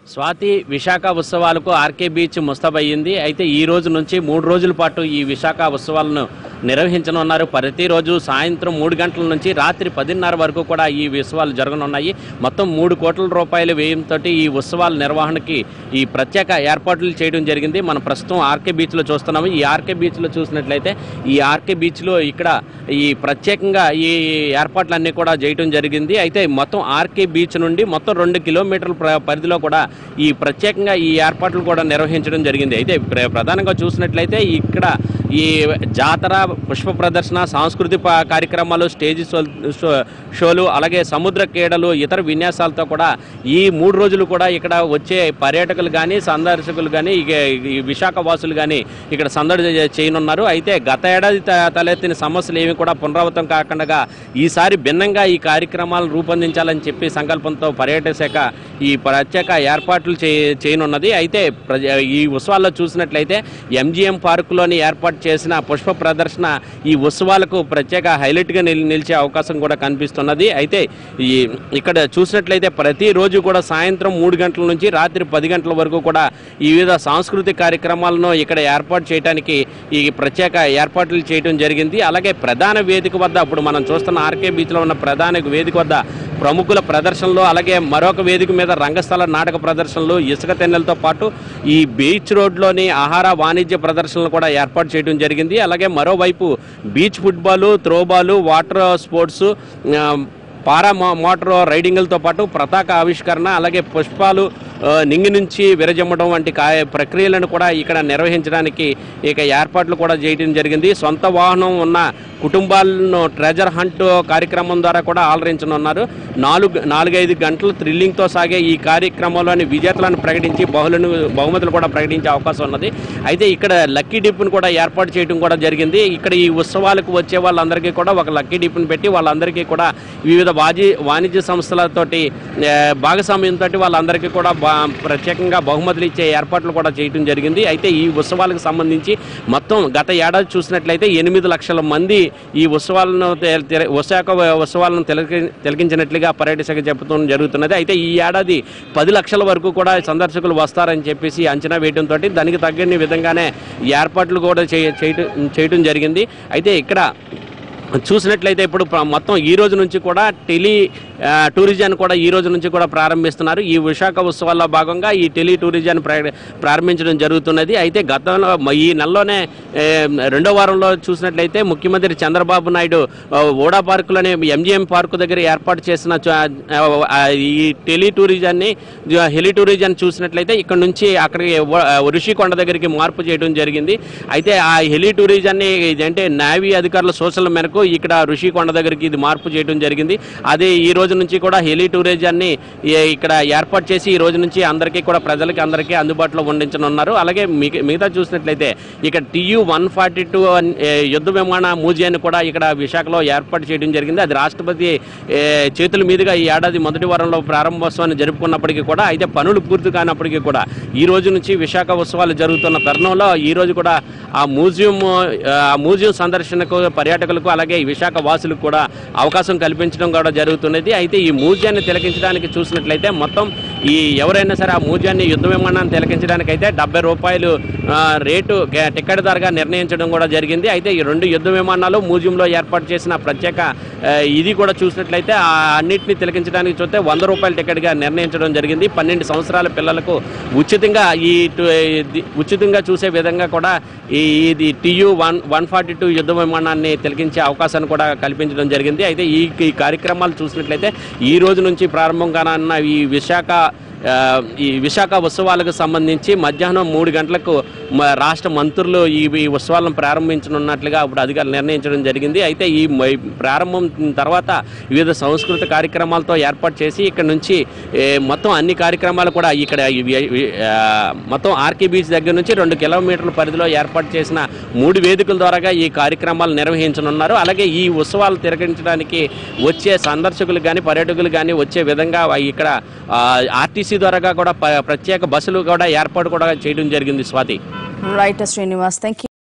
స్వాతి విశాఖ ఉత్సవాలకు RK beach ముస్తబయ్యింది అయితే ఈ రోజు నుంచి మూడు రోజుల పాటు ఈ విశాఖ ఉత్సవాలను నిర్వహించనున్నారు ప్రతిరోజు సాయంత్రం మూడు గంటల నుంచి రాత్రి పదిన్నర వరకు కూడా ఈ ఉత్సవాలు జరగనున్నాయి మొత్తం మూడు కోట్ల రూపాయల వ్యయంతో ఈ ఉత్సవాల నిర్వహణకి ఈ ప్రత్యేక ఏర్పాట్లు చేయడం జరిగింది మనం ప్రస్తుతం ఆర్కే బీచ్లో చూస్తున్నాము ఈ ఆర్కే బీచ్లో చూసినట్లయితే ఈ ఆర్కే బీచ్లో ఇక్కడ ఈ ప్రత్యేకంగా ఈ ఏర్పాట్లన్నీ కూడా చేయడం జరిగింది అయితే మొత్తం ఆర్కే బీచ్ నుండి మొత్తం రెండు కిలోమీటర్ల ప్ర- పరిధిలో కూడా ఈ ప్రత్యేకంగా ఈ ఏర్పాట్లు కూడా నిర్వహించడం జరిగింది అయితే ప్ర- ప్రధానంగా చూసినట్లయితే ఇక్కడ ఈ జాతర పుష్ప ప్రదర్శన సాంస్కృతిక ప- కార్యక్రమాలు స్టేజ్ షో- షో- షోలు అలాగే సముద్ర క్రీడలు ఇతర విన్యాసాలతో కూడా ఈ మూడు రోజులు కూడా ఇక్కడ వచ్చే పర్యాటకులు కానీ సందర్శకులు కానీ ఈ విశాఖ వాసులు కానీ ఇక్కడ సందడి చే- చేయనున్నారు అయితే గత ఏడాది త- తలెత్తిన సమస్యలు ఏమి కూడా పునరావృతం కాకుండా ఈసారి భిన్నంగా ఈ కార్యక్రమాలను రూపొందించాలని చెప్పి సంకల్పంతో పర్యాటక శాఖ ఈ ప్రత్యేక ఏర్పాట్లు చే చేయనున్నది అయితే ప్రజ- ఈ ఉత్సవాల్లో చూసినట్లయితే ఎంజిఎం పార్కులోని ఏర్పాటు చేసిన పుష్ప ప్రదర్శన ఈ ఉత్సవాలకు ప్రత్యేక హైలైట్గా నిల్ నిలిచే అవకాశం కూడా కనిపిస్తున్నది అయితే ఈ ఇక్కడ చూసినట్లయితే ప్రతిరోజు కూడా సాయంత్రం మూడు గంటల నుంచి రాత్రి పది గంటల వరకు కూడా ఈ వివిధ సాంస్కృతిక కార్యక్రమాలను ఇక్కడ ఏర్పాటు చేయడానికి ఈ ప్రత్యేక ఏర్పాట్లు చేయడం జరిగింది అలాగే ప్రధాన వేదిక వద్ద ఇప్పుడు మనం చూస్తున్న ఆర్కే బీచ్లో ఉన్న ప్రధాన వేదిక వద్ద ప్రముఖుల ప్రదర్శనలు అలాగే మరొక వేదిక మీద రంగస్థల నాటక ప్రదర్శనలు ఇసుక తెన్నెలతో పాటు ఈ బీచ్ రోడ్లోని ఆహార వాణిజ్య ప్రదర్శనలు కూడా ఏర్పాటు చేయడం జరిగింది అలాగే మరోవైపు beach football throwball water sports ఆ, పారా మో- మోటార్ రైడింగ్లతో పాటు పతాక ఆవిష్కరణ అలాగే పుష్పాలు ఆ, నింగి నుంచి విరజమ్మడం వంటి కా ప్రక్రియలను కూడా ఇక్కడ నిర్వహించడానికి ఇక ఏర్పాట్లు కూడా చేయడం జరిగింది సొంత వాహనం ఉన్న కుటుంబాలను ట్రెజర్ హంట్ కార్యక్రమం ద్వారా కూడా ఆలరించనున్నారు నాలుగు నాలుగైదు గంటలు థ్రిల్లింగ్తో సాగే ఈ కార్యక్రమంలోని విజేతలను ప్రకటించి బహుళను బహుమతులు కూడా ప్రకటించే అవకాశం ఉన్నది అయితే ఇక్కడ లక్కీ డిప్ను కూడా ఏర్పాటు చేయడం కూడా జరిగింది ఇక్కడ ఈ ఉత్సవాలకు వచ్చే వాళ్ళందరికీ కూడా ఒక లక్కీ డిప్ను పెట్టి వాళ్ళందరికీ కూడా వివిధ వాజి వాణిజ్య సంస్థలతోటి ఏ, భాగస్వామ్యంతో వాళ్ళందరికీ కూడా బా- ప్రత్యేకంగా బహుమతులు ఇచ్చే ఏర్పాట్లు కూడా చేయడం జరిగింది అయితే ఈ ఉత్సవాలకు సంబంధించి మొత్తం గత ఏడాది చూసినట్లయితే ఎనిమిది లక్షల మంది ఈ ఉత్సవాలను తె- తె- విశాఖ ఉత్సవాలను తిలకి- తిలకించినట్లుగా పర్యాటక శాఖ చెప్పడం జరుగుతున్నది అయితే ఈ ఏడాది పది లక్షల వరకు కూడా సందర్శకులు వస్తారని చెప్పేసి అంచనా వేయడంతో దానికి తగ్గని విధంగానే ఈ ఏర్పాట్లు కూడా చేయ- చేయటం చేయటం జరిగింది అయితే ఇక్కడ చూసినట్లయితే ఇప్పుడు ప్ర- మొత్తం ఈ రోజు నుంచి కూడా టెలి ఆ, టూరిజాన్ని కూడా ఈ రోజు నుంచి కూడా ప్రారంభిస్తున్నారు ఈ విశాఖ ఉత్సవాల్లో భాగంగా ఈ టెలి టూరిజాన్ని ప్ర- ప్రారంభించడం జరుగుతున్నది అయితే గతంలో మ- ఈ నెలలోనే ఏ, రెండో వారంలో చూసినట్లయితే ముఖ్యమంత్రి చంద్రబాబు నాయుడు ఆ, ఓడా పార్కులోని ఎంజిఎం పార్కు దగ్గర ఏర్పాటు చేసిన చ- ఆ, ఈ టెలి టూరిజాన్ని జ- హెలి టూరిజాన్ని చూసినట్లయితే ఇక్కడ నుంచి అక్కడికి వ- ఋషికొండ దగ్గరికి మార్పు చేయడం జరిగింది అయితే ఆ హెలి టూరిజాన్ని ఇదంటే నేవీ అధికారుల సూచనల మేరకు ఇక్కడ ఋషికొండ దగ్గరికి ఇది మార్పు చేయడం జరిగింది అదే ఈ రోజు నుంచి కూడా హెలి టూరిజాన్ని ఈ- ఇక్కడ ఏర్పాటు చేసి ఈ రోజు నుంచి అందరికీ కూడా ప్రజలకి అందరికీ అందుబాటులో ఉండించనున్నారు అలాగే మిగ- మిగతా చూసినట్లయితే ఇక్కడ టియు వన్ ఫార్టీ టూ యుద్ధ విమాన మ్యూజియాన్ని కూడా ఇక్కడ విశాఖలో ఏర్పాటు చేయడం జరిగింది అది రాష్ట్రపతి ఏ, చేతుల మీదుగా ఈ ఏడాది మొదటి వారంలో ప్రారంభోత్సవాన్ని జరుపుకున్నప్పటికీ కూడా అయితే పనులు పూర్తి కానప్పటికీ కూడా ఈ రోజు నుంచి విశాఖ ఉత్సవాలు జరుగుతున్న తరుణంలో ఈ రోజు కూడా ఆ మ్యూజియం ఆ మ్యూజియం సందర్శనకు పర్యాటకులకు అలాగే ఈ విశాఖ వాసులకు కూడా అవకాశం కల్పించడం కూడా జరుగుతున్నది అయితే ఈ మ్యూజియాన్ని తిలకించడానికి చూసినట్లయితే మొత్తం ఈ ఎవరైనా సరే ఆ మ్యూజియాన్ని యుద్ధ విమానాన్ని తిలకించడానికి అయితే డెబ్బై రూపాయలు ఆ, రేటు గే- టికెట్ ధరగా నిర్ణయించడం కూడా జరిగింది అయితే ఈ రెండు యుద్ధ విమానాలు మ్యూజియంలో ఏర్పాటు చేసిన ప్రత్యేక ఆ, ఇది కూడా చూసినట్లయితే ఆ అన్నింటినీ తిలకించడానికి చూస్తే వంద రూపాయల టికెట్గా నిర్ణయించడం జరిగింది పన్నెండు సంవత్సరాల పిల్లలకు ఉచితంగా ఈ టు- ఇది ఉచితంగా చూసే విధంగా కూడా ఈ ఇది TU one one forty two యుద్ధ విమానాన్ని తిలకించే అవకాశాన్ని కూడా కల్పించడం జరిగింది అయితే ఈ ఈ కార్యక్రమాలు చూసినట్లయితే ఈ రోజు నుంచి ప్రారంభం కానున్న ఈ విశాఖ ఆ, ఈ విశాఖ ఉత్సవాలకు సంబంధించి మధ్యాహ్నం మూడు గంటలకు మ- రాష్ట్ర మంత్రులు ఈ ఈ ఉత్సవాలను ప్రారంభించనున్నట్లుగా ఇప్పుడు అధికారులు నిర్ణయించడం జరిగింది అయితే ఈ మ- ప్రారంభం తర్వాత వివిధ సంస్కృత కార్యక్రమాలతో ఏర్పాటు చేసి ఇక్కడ నుంచి ఏ, మొత్తం అన్ని కార్యక్రమాలు కూడా ఇక్కడ ఈ వి- వి- ఆ, మొత్తం ఆర్కే బీచ్ దగ్గర నుంచి రెండు కిలోమీటర్ల పరిధిలో ఏర్పాటు చేసిన మూడు వేదికల ద్వారాగా ఈ కార్యక్రమాలు నిర్వహించనున్నారు అలాగే ఈ ఉత్సవాలు తిరగించడానికి వచ్చే సందర్శకులు కానీ పర్యాటకులు కానీ వచ్చే విధంగా ఇక్కడ ఆర్టీసీ ద్వారాగా కూడా ప- ప్రత్యేక బస్సులు కూడా ఏర్పాటు కూడా చేయడం జరిగింది స్వాతి రైట్ శ్రీనివాస్ థ్యాంక్